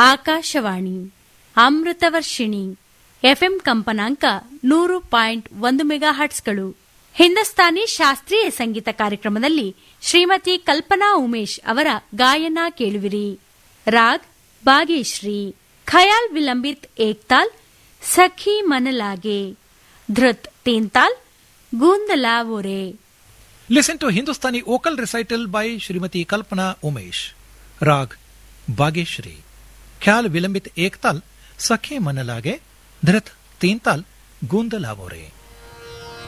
Akashvani Amritavarshini FM ಕಂಪನಾಂಕ ನೂರು point ಒಂದು ಮೆಗಾ ಹಟ್ಸ್ಗಳು ಹಿಂದೂಸ್ತಾನಿ ಶಾಸ್ತ್ರೀಯ ಸಂಗೀತ ಕಾರ್ಯಕ್ರಮದಲ್ಲಿ ಶ್ರೀಮತಿ ಕಲ್ಪನಾ ಉಮೇಶ್ ಅವರ ಗಾಯನ ಕೇಳುವಿರಿ ರಾಗ್ ಬಾಗೇಶ್ರೀ ಖಯಾಲ್ ವಿಲಂಬಿತ್ ಏಕ್ತಾಲ್ ಸಖಿ ಮನಲಾಗೆ ಧೃತ್ ತೀನ್ತಾಲ್ ಗೂಂದಲಾವೋರೆ Listen to Hindustani vocal recital by Srimati Kalpana Umesh. Rag Bageshri. Khyal Vilambit Ektal Sakhe Manalage Dhrit Teental Gundalavore.